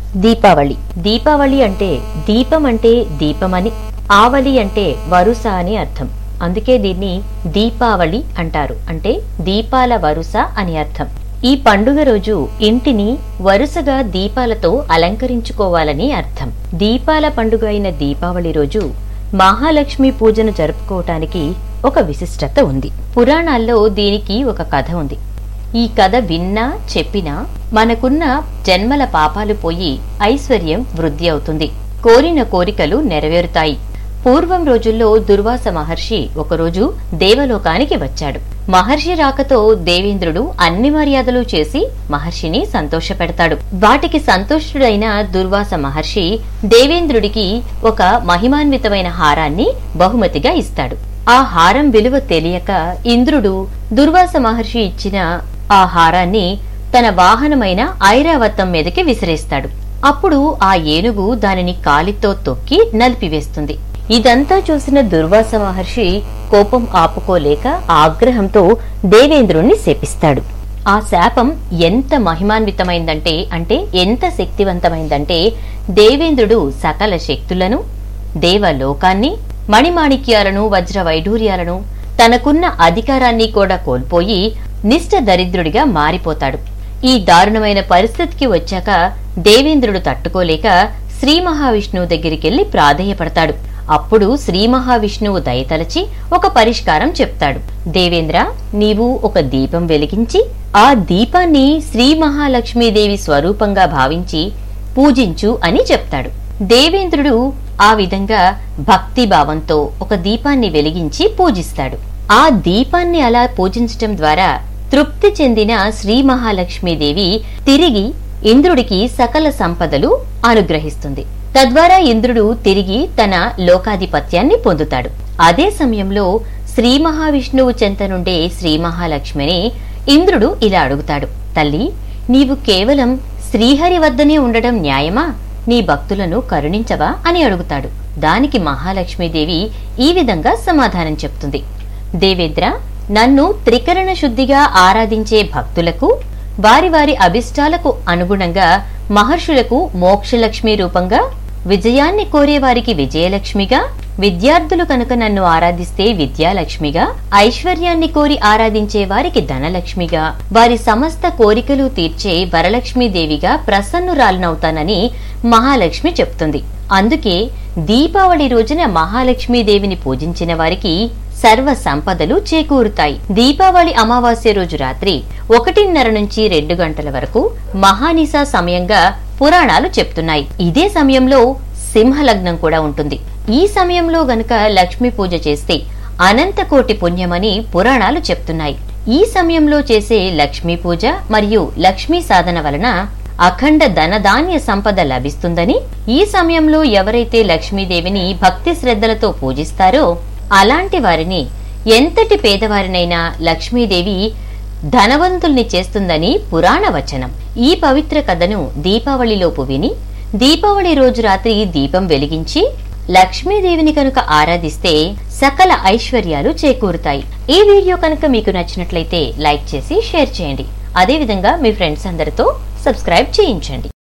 దీపావళి దీపావళి అంటే దీపం అంటే దీపమని ఆవలి అంటే వరుస అని అర్థం అందుకే దీన్ని దీపావళి అంటారు అంటే దీపాల వరుస అని అర్థం ఈ పండుగ రోజు ఇంటిని వరుసగా దీపాలతో అలంకరించుకోవాలని అర్థం దీపాల పండుగ అయిన దీపావళి రోజు మహాలక్ష్మి పూజను జరుపుకోవటానికి ఒక విశిష్టత ఉంది పురాణాల్లో దీనికి ఒక కథ ఉంది ఈ కథ విన్నా చెప్పినా మనకున్న జన్మల పాపాలు పోయి ఐశ్వర్యం వృద్ధి అవుతుంది కోరిన కోరికలు నెరవేరుతాయి పూర్వం రోజుల్లో దుర్వాస మహర్షి ఒకరోజు దేవలోకానికి వచ్చాడు మహర్షి రాకతో దేవేంద్రుడు అన్ని మర్యాదలు చేసి మహర్షిని సంతోషపెడతాడు వాటికి సంతుష్టుడైన దుర్వాస మహర్షి దేవేంద్రుడికి ఒక మహిమాన్వితమైన హారాన్ని బహుమతిగా ఇస్తాడు ఆ హారం విలువ తెలియక ఇంద్రుడు దుర్వాస మహర్షి ఇచ్చిన ఆ హారాన్ని తన వాహనమైన ఐరావతం మీదకి విసిరేస్తాడు అప్పుడు ఆ ఏనుగు దానిని కాలితో తొక్కి నలిపివేస్తుంది ఇదంతా చూసిన దుర్వాస మహర్షి కోపం ఆపుకోలేక ఆగ్రహంతో దేవేంద్రుణ్ణి శపిస్తాడు ఆ శాపం ఎంత మహిమాన్వితమైందంటే అంటే ఎంత శక్తివంతమైందంటే దేవేంద్రుడు సకల శక్తులను దేవలోకాన్ని మణిమాణిక్యాలను వజ్ర వైఢూర్యాలను తనకున్న అధికారాన్ని కూడా కోల్పోయి నిష్ట దరిద్రుడిగా మారిపోతాడు ఈ దారుణమైన పరిస్థితికి వచ్చాక దేవేంద్రుడు తట్టుకోలేక శ్రీ మహావిష్ణువు దగ్గరికెళ్లి ప్రాధేయపడతాడు అప్పుడు శ్రీ మహావిష్ణువు దయతలచి ఒక పరిష్కారం చెప్తాడు దేవేంద్ర నీవు ఒక దీపం వెలిగించి ఆ దీపాన్ని శ్రీ మహాలక్ష్మీదేవి స్వరూపంగా భావించి పూజించు అని చెప్తాడు దేవేంద్రుడు ఆ విధంగా భక్తి భావంతో ఒక దీపాన్ని వెలిగించి పూజిస్తాడు ఆ దీపాన్ని అలా పూజించటం ద్వారా తృప్తి చెందిన శ్రీ మహాలక్ష్మీదేవి తిరిగి ఇంద్రుడికి సకల సంపదలు అనుగ్రహిస్తుంది తద్వారా ఇంద్రుడు తిరిగి తన లోకాధిపత్యాన్ని పొందుతాడు అదే సమయంలో శ్రీ మహావిష్ణువు చెంత నుండే శ్రీ మహాలక్ష్మిని ఇంద్రుడు ఇలా అడుగుతాడు తల్లి నీవు కేవలం శ్రీహరి వద్దనే ఉండడం న్యాయమా నీ భక్తులను కరుణించవా అని అడుగుతాడు దానికి మహాలక్ష్మీదేవి ఈ విధంగా సమాధానం చెప్తుంది దేవేంద్ర నన్ను త్రికరణ శుద్ధిగా ఆరాధించే భక్తులకు వారి వారి అభిష్టాలకు అనుగుణంగా మహర్షులకు మోక్షలక్ష్మి రూపంగా విజయాన్ని కోరే వారికి విజయలక్ష్మిగా విద్యార్థులు కనుక నన్ను ఆరాధిస్తే విద్యాలక్ష్మిగా ఐశ్వర్యాన్ని కోరి ఆరాధించే వారికి ధనలక్ష్మిగా వారి సమస్త కోరికలు తీర్చే వరలక్ష్మీదేవిగా ప్రసన్నురాలనవుతానని మహాలక్ష్మి చెప్తుంది అందుకే దీపావళి రోజున మహాలక్ష్మీదేవిని పూజించిన వారికి సర్వ సంపదలు చేకూరుతాయి దీపావళి అమావాస్య రోజు రాత్రి ఒకటిన్నర నుంచి రెండు గంటల వరకు మహానిసా సమయంగా పురాణాలు చెప్తున్నాయి ఇదే సమయంలో సింహలగ్నం కూడా ఉంటుంది ఈ సమయంలో గనక లక్ష్మీ పూజ చేస్తే అనంత కోటి పుణ్యమని పురాణాలు చెప్తున్నాయి ఈ సమయంలో చేసే లక్ష్మీ పూజ మరియు లక్ష్మీ సాధన వలన అఖండ ధనధాన్య సంపద లభిస్తుందని ఈ సమయంలో ఎవరైతే లక్ష్మీదేవిని భక్తి శ్రద్ధలతో పూజిస్తారో అలాంటి వారిని ఎంతటి పేదవారినైనా లక్ష్మీదేవి ధనవంతుల్ని చేస్తుందని పురాణ వచనం ఈ పవిత్ర కథను దీపావళిలోపు విని దీపావళి రోజు రాత్రి దీపం వెలిగించి లక్ష్మీదేవిని కనుక ఆరాధిస్తే సకల ఐశ్వర్యాలు చేకూరుతాయి ఈ వీడియో కనుక మీకు నచ్చినట్లయితే లైక్ చేసి షేర్ చేయండి అదేవిధంగా మీ ఫ్రెండ్స్ అందరితో సబ్స్క్రైబ్ చేయించండి